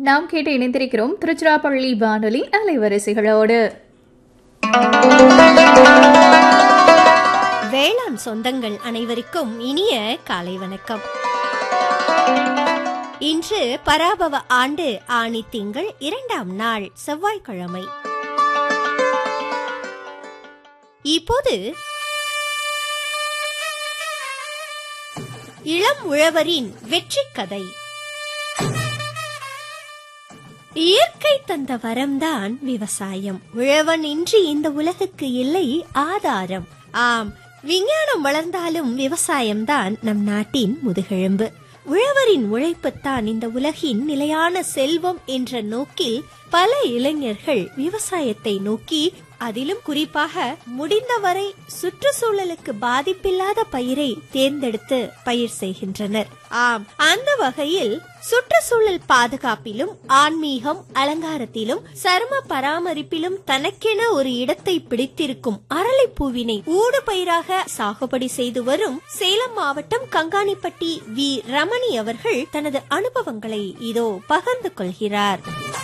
நாம் கேட்டு இணைந்திருக்கிறோம் திருச்சிராப்பள்ளி வானொலி அலைவரிசைகளோடு வேளாண் சொந்தங்கள் அனைவருக்கும் இனிய காலை வணக்கம் இன்று பராபவ ஆண்டு ஆணி திங்கள் இரண்டாம் நாள் செவ்வாய்க்கிழமை இப்போது இளம் உழவரின் வெற்றி கதை இயற்கை தந்த வரம்தான் விவசாயம் உழவன் இன்றி இந்த உலகுக்கு இல்லை ஆதாரம் ஆம் விஞ்ஞானம் வளர்ந்தாலும் விவசாயம்தான் நம் நாட்டின் முதுகெலும்பு உழவரின் உழைப்புத்தான் இந்த உலகின் நிலையான செல்வம் என்ற நோக்கில் பல இளைஞர்கள் விவசாயத்தை நோக்கி அதிலும் குறிப்பாக முடிந்தவரை சுற்றுச்சூழலுக்கு பாதிப்பில்லாத பயிரை தேர்ந்தெடுத்து பயிர் செய்கின்றனர் ஆம் அந்த வகையில் சுற்றுச்சூழல் பாதுகாப்பிலும் ஆன்மீகம் அலங்காரத்திலும் சரும பராமரிப்பிலும் தனக்கென ஒரு இடத்தை பிடித்திருக்கும் அரளிப்பூவினை ஊடு பயிராக சாகுபடி செய்து வரும் சேலம் மாவட்டம் கங்காணிப்பட்டி வி ரமணி அவர்கள் தனது அனுபவங்களை இதோ பகிர்ந்து கொள்கிறார்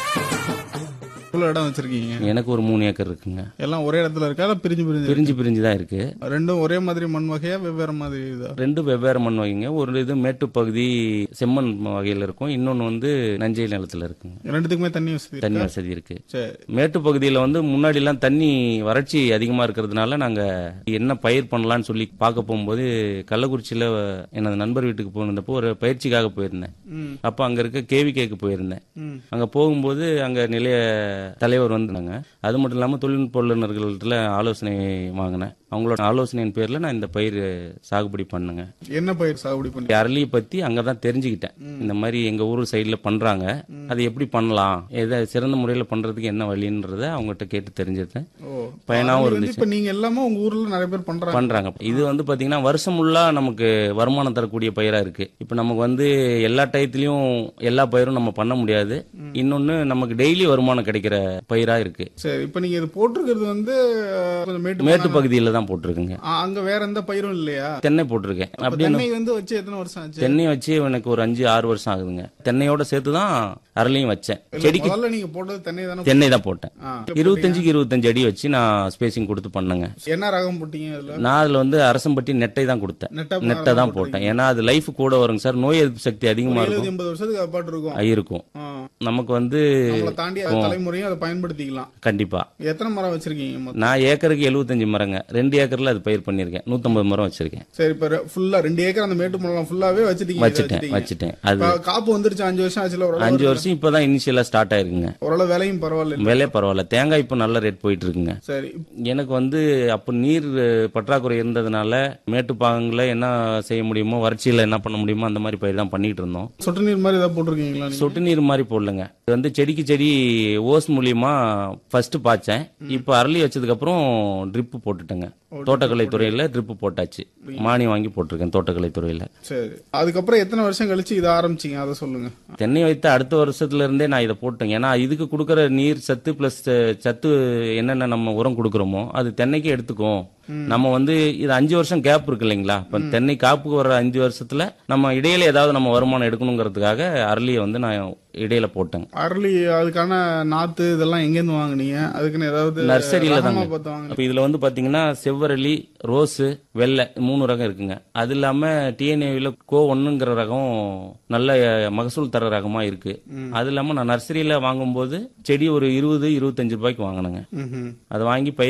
இவ்வளவு இடம் வச்சிருக்கீங்க எனக்கு ஒரு மூணு ஏக்கர் இருக்குங்க எல்லாம் ஒரே இடத்துல இருக்கா இல்ல பிரிஞ்சு பிரிஞ்சு பிரிஞ்சு பிரிஞ்சு தான் இருக்கு ரெண்டும் ஒரே மாதிரி மண் வகையா வெவ்வேறு மாதிரி இதா ரெண்டு வெவ்வேறு மண் வகைங்க ஒரு இது மேட்டு பகுதி செம்மண் வகையில் இருக்கும் இன்னொன்று வந்து நஞ்சை நிலத்துல இருக்குங்க ரெண்டுத்துக்குமே தண்ணி வசதி தண்ணி இருக்கா? வசதி இருக்கு சரி மேட்டு பகுதியில் வந்து முன்னாடிலாம் தண்ணி வறட்சி அதிகமாக இருக்கிறதுனால நாங்கள் என்ன பயிர் பண்ணலாம்னு சொல்லி பார்க்க போகும்போது கள்ளக்குறிச்சியில் எனது நண்பர் வீட்டுக்கு போனப்போ ஒரு பயிற்சிக்காக போயிருந்தேன் ம் அப்போ அங்கே இருக்க கேவிகேக்கு போயிருந்தேன் ம் அங்கே போகும்போது அங்கே நிலைய தலைவர் வந்தாங்க அது மட்டும் இல்லாமல் தொழில்நுட்ப வல்லுநர்கள்ட்ட ஆலோசனை வாங்கினேன் அவங்களோட ஆலோசனையின் பேரில் நான் இந்த பயிர் சாகுபடி பண்ணுங்க என்ன பயிர் சாகுபடி பண்ணி அரளியை பற்றி அங்கே தான் தெரிஞ்சுக்கிட்டேன் இந்த மாதிரி எங்கள் ஊர் சைடில் பண்ணுறாங்க அது எப்படி பண்ணலாம் எதை சிறந்த முறையில் பண்ணுறதுக்கு என்ன வழின்றத அவங்ககிட்ட கேட்டு தெரிஞ்சுட்டேன் ஓ பயனாவும் அது வந்து இருந்துச்சு இப்ப நீங்க எல்லாமே உங்க ஊர்ல நிறைய பேர் பண்றாங்க பண்றாங்க இது வந்து பாத்தீங்கன்னா வருஷம் ஃபுல்லா நமக்கு வருமானம் தரக்கூடிய பயிரா இருக்கு இப்ப நமக்கு வந்து எல்லா டயத்துலயும் எல்லா பயிரும் நம்ம பண்ண முடியாது இன்னொன்னு நமக்கு டெய்லி வருமானம் கிடைக்கிற பயிரா இருக்கு சரி இப்ப நீங்க இது போட்டிருக்கிறது வந்து அஹ், கொஞ்சம் மேட்டு மேட்டு பகுதி- பகுதியில தான் போட்டிருக்குங்க ஆ, அங்க வேற எந்த பயிரும் இல்லையா தென்னை போட்டிருக்கேன் அப்ப அப்படின்னு தென்னை வந்து வச்சு எத்தனை வருஷம் ஆச்சு தென்னை வச்சு எனக்கு ஒரு அஞ்சு ஆறு வருஷம் ஆகுதுங்க தென்னையோட சேர்த்து தான் அரளியும் வச்சேன் இல்ல, செடிக்கு முதல்ல நீங்க போட்டது தென்னை தானே தென்னை தான் போட்டேன் ஆ. இருபத்தஞ்சுக்கு இருபத்தஞ்சு அடி வச்சு நான் ஸ்பேசிங் கொடுத்து பண்ணேங்க என்ன ரகம் போட்டீங்க அதுல நான் அதுல வந்து அரசம்பட்டி நெட்டை தான் கொடுத்தேன் நெட்டா நெட்டை தான் போட்டேன் ஏன்னா அது லைஃப் கூட வருங்க சார் நோய் எதிர்ப்பு சக்தி அதிகமா எழுபது இருக்கும் எண்பது வருஷத்துக்கு அப்பாட்டு இருக்கும் இருக்கும் ஆ. நமக்கு வந்து நம்மளை தாண்டி அது தலைமுறையும் அதை பயன்படுத்திக்கலாம் கண்டிப்பா எத்தனை மரம் வச்சிருக்கீங்க மொத்தம்? நான் ஏக்கருக்கு 75 மரங்க ரெண்டு ஏக்கர்ல அது பயிர் பண்ணிருக்கேன் 150 மரம் வச்சிருக்கேன் சரி இப்ப ஃபுல்லா ரெண்டு ஏக்கர் அந்த மேட்டு மரம் ஃபுல்லாவே வச்சிட்டீங்க இதை வச்சுட்டேன் வச்சிட்டீங்க. வச்சுட்டேன் அது இப்ப காப்பு வந்துருச்சு அஞ்சு வருஷம் ஆச்சுல ஓரளவு அஞ்சு வருஷம் இப்பதான் இனிஷியலா ஸ்டார்ட் ஆயிருக்குங்க ஓரளவு விலையும் பரவாயில்ல விலை பரவாயில்ல தேங்காய் இப்போ நல்ல ரேட் போயிட்டு இருக்குங்க சரி எனக்கு வந்து அப்போ நீர் அஹ், பற்றாக்குறை இருந்ததுனால மேட்டுப்பாங்கல என்ன செய்ய முடியுமோ வறட்சியில என்ன பண்ண முடியுமோ அந்த மாதிரி பயிர் தான் பண்ணிட்டு இருந்தோம் சொட்டு நீர் மாதிரி ஏதாவது போட்டிருக்கீங்களா நீங்க? சொட்டு நீர் மாதிரி போடலங்க இது வந்து செடிக்கு செடி ஓஸ் மூலியமா ஃபர்ஸ்ட் பாய்ச்சேன் இப்போ அரளி வச்சதுக்கு அப்புறம் ட்ரிப் போட்டுட்டேங்க தோட்டக்கலை துறையில ட்ரிப் போட்டாச்சு மானியம் வாங்கி போட்டிருக்கேன் தோட்டக்கலை துறையில சரி அதுக்கப்புறம் எத்தனை வருஷம் கழிச்சு இதை ஆரம்பிச்சீங்க அதை சொல்லுங்க தென்னை வைத்த அடுத்த வருஷத்துல இருந்தே நான் இதை போட்டேங்க ஏன்னா இதுக்கு கொடுக்குற நீர் சத்து பிளஸ் சத்து என்னென்ன நம்ம உரம் கொடுக்குறோமோ அது தென்னைக்கு எடுத்துக்கும் நம்ம வந்து இது அஞ்சு வருஷம் கேப் இருக்கு இல்லைங்களா இப்ப தென்னை காப்புக்கு வர அஞ்சு வருஷத்துல நம்ம இடையில ஏதாவது நம்ம வருமானம் எடுக்கணுங்கிறதுக்காக அரளியை வந்து நான் இடையில போட்டேங்க அரளி அதுக்கான நாத்து இதெல்லாம் எங்கேருந்து வாங்குனீங்க அதுக்குன்னு ஏதாவது நர்சரியில ரகமா தாங்க பார்த்து வாங்குனீங்க அப்ப இதுல வந்து பாத்தீங்கன்னா செவ்வரளி ரோஸு வெள்ளை மூணு ரகம் இருக்குங்க அது இல்லாம டிஎன்ஏவில கோ ஒன்னுங்கிற ரகம் நல்ல மகசூல் தர ரகமா இருக்கு அது இல்லாம நான் நர்சரியில வாங்கும்போது செடி ஒரு இருபது இருபத்தஞ்சு ரூபாய்க்கு வாங்கினேங்க ம்ஹும். அதை வாங்கி பயிர்